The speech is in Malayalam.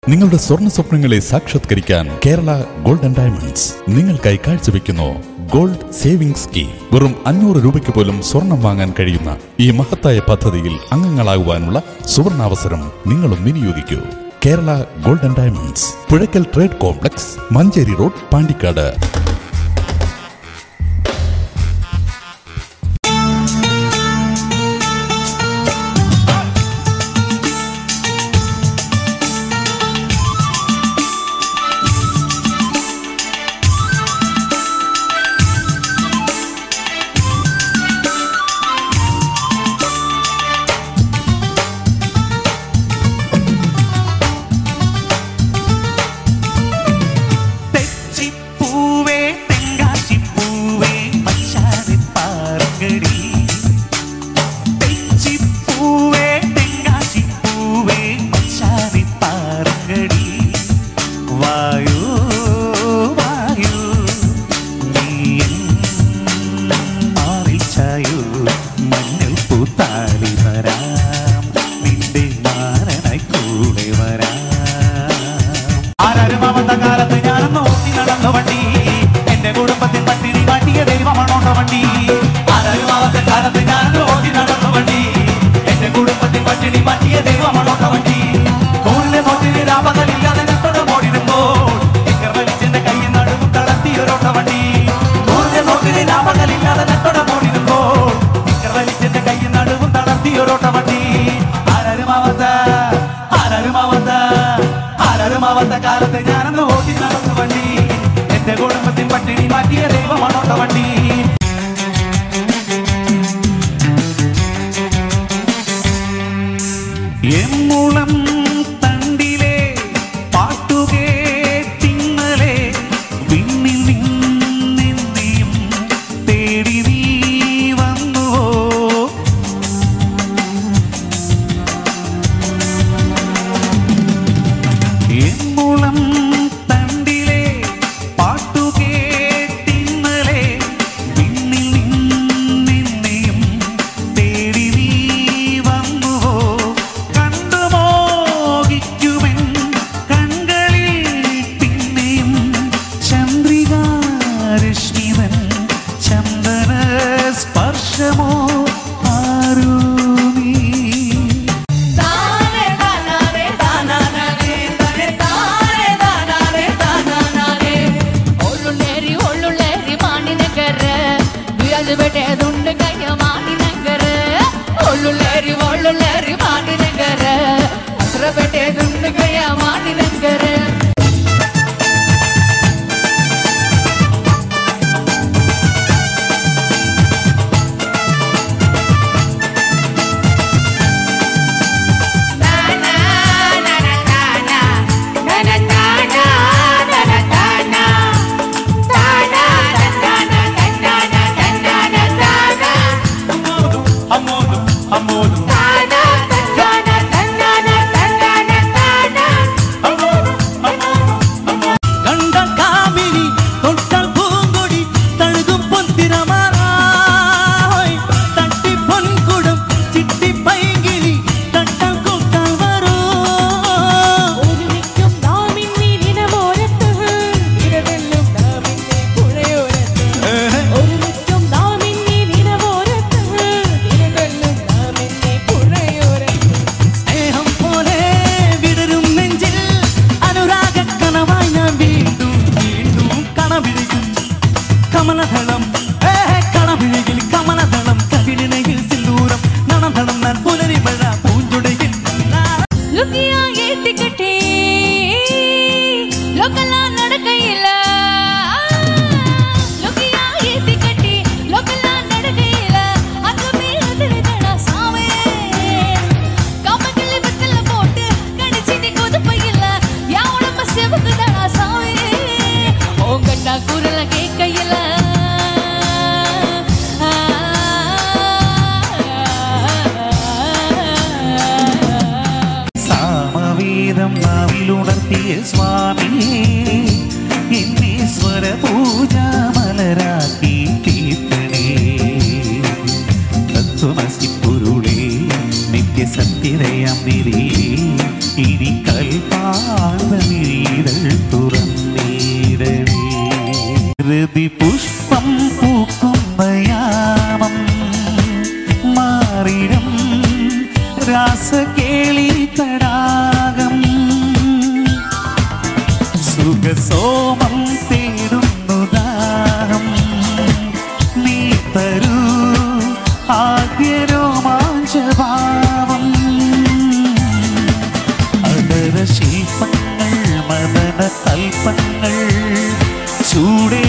നിങ്ങളുടെ സ്വർണ്ണ സ്വപ്നങ്ങളെ സാക്ഷാത്കരിക്കാൻ കേരള ഗോൾഡൻ ഡയമണ്ട്സ് നിങ്ങൾക്കായി കാഴ്ചവെക്കുന്നു ഗോൾഡ് സേവിംഗ് സ്കീം വെറും അഞ്ഞൂറ് രൂപയ്ക്ക് പോലും സ്വർണം വാങ്ങാൻ കഴിയുന്ന ഈ മഹത്തായ പദ്ധതിയിൽ അംഗങ്ങളാകുവാനുള്ള സുവർണാവസരം നിങ്ങളും വിനിയോഗിക്കൂ Kerala golden diamonds Puzhakkal trade complex Manjeri road Pandikkad തെച്ചിപ്പൂവേ തെങ്കാശിപ്പൂവേ പച്ചാതി പാറങ്ങടി തെച്ചിപ്പൂവേ തെങ്കാശിപ്പൂവേ പച്ചാതി പാറങ്ങടി വായു വായു നീ എൻ മാറിച്ചായു മഞ്ഞൾ പൂത്താളി വരാം നിന്റെ മാരനായി കൂടെ വരാം ആരാരും അവந்த കാലത്ത് ഞാനൊന്ന് ഓട്ടി നടന്ന വണ്ടി എന്റെ കുടുംബത്തിൽ പട്ടിണി കാട്ടിയ ദൈവമാണോണ്ട വണ്ടി ആരാരും അവந்த കാലത്ത് ഞാനൊന്ന് ഓട്ടി നടന്ന വണ്ടി എന്റെ കുടുംബത്തിൽ പട്ടിണി മാറ്റിയ ദൈവമാണോണ്ട വണ്ടി കോളിലെ നോട്ടിന് രാപകലില്ലാതെ നെത്തോടെ ഓടിടുമ്പോൾ എക്കർ വലിച്ചെന്റെ കയ്യിൽ നടുവ് തളർത്തിയൊരോട്ട വണ്ടി കോളിലെ നോട്ടിന് രാപകലില്ലാതെ നെത്തോടെ ഓടിടുമ്പോൾ എക്കർ വലിച്ചെന്റെ കയ്യിൽ നടുവും തളർത്തിയൊരോട്ട വണ്ടി ആരാരും അവந்த ആരാരും അവந்த ആരാരും അവந்த കാലത്ത് ഞാനന്ന് ഓടി നടന്ന വണ്ടി എന്റെ കുടുംബത്തിൽ പട്ടിണി മാറ്റിയ ദൈവമാണോട്ട വണ്ടി എമ്മുളം തണ്ടിലെ പാട്ടുകേട്ടിന്നലെ വിണ്ണിൽ നിന്നെന്നെയും തേടി നീ വന്നുവോ എമ്മുളം തണ്ടിലെ പാട്ടുകേട്ടിന്നലെ വിണ്ണിൽ നിന്നെയും തേടി നീ വന്നുവോ കണ്ടു മോഹിക്കുമെൻ കൺകളിൽ പിന്നെയും ചന്ദ്രികാരശ്മിതൻ ചന്ദന സ്പർശമോ ആരൂ നീ താനേ താനാനേ താനാനാനേ തനേ താനേ താനാനേ താനാനാനേ ഒള്ളുള്ളേരി ഒള്ളുള്ളേരി മാണിനഗര വിരല് വെട്ടേതുണ്ട് കയ്യ മാണിനഗര ഒള്ളുള്ളേരി ഒള്ളുള്ളേരി മാണിനഗര അത്ര വെട്ടേതുണ്ട് കയ്യ മാണിനഗര അമ്മോദും അമ്മോദും കണ്ട കാമിനി തൊട്ടാൽ പൂങ്കൊടി തഴുകും പൊന്തിരമാറായി തട്ടി പൊൻകുടം ചിട്ടി പൈകിളി തട്ടാൽ കൂട്ടാൽ വരൂ ഒരുമിക്കും നാമിന്നി നിലവോരത്ത് ഇരവെല്ലും നാമിന്നി പുഴയോരത്ത് ഒരുമിക്കും നാമിന്നി നിലവോരത്ത് ഇരവെല്ലും നാമിന്നി പുഴയോരത്ത് സ്നേഹം പോലെ വിടരും നെഞ്ചിൽ അനുരാഗ കനവായി ഞാൻ വീണ്ടും വീണ്ടും കണവിഴിക്കും കമലദളം ഏ കണവിഴിയിൽ കമലദളം കവിളിനയിൽ സിന്ദൂരം നണതളം ഞാൻ പുലരിമഴ പൂഞ്ചുടയിൽ லுக்கியா ஏத்திக்கிட்டே லோக்கலா நடக்கையில லுக்கியா ஏத்திக்கிட்டே லோக்கலா நடக்கையில அங்கமே அதிரடா சாவே கமக்கல வெத்தல போட்டு கடிச்சி நீ கொதுப்பையில யா உடம்ப செவக்குதடா சாவே உங்கட்டா குரல கேட்கையில സാമവേദം നാവിലുണർത്തിയ സ്വാമി എന്നീശ്വര പൂജ മലരാക്കി തീർക്കണേ തത്വമസി പൊരുളേ നിത്യസത്യതയാം നിരേ ഇനി കൽപ്പാ രതി പുഷ്പം പൂക്കുന്ന യാമം മാറിടം രാസകേളി തടാകം സുഖസോമം തേടുന്നു ദാഹം നീ തരൂ ആദ്യരോമാഞ്ചഭാവം അതര ശില്പങ്ങൾ മദന തൽപ്പങ്ങൾ ചൂടേ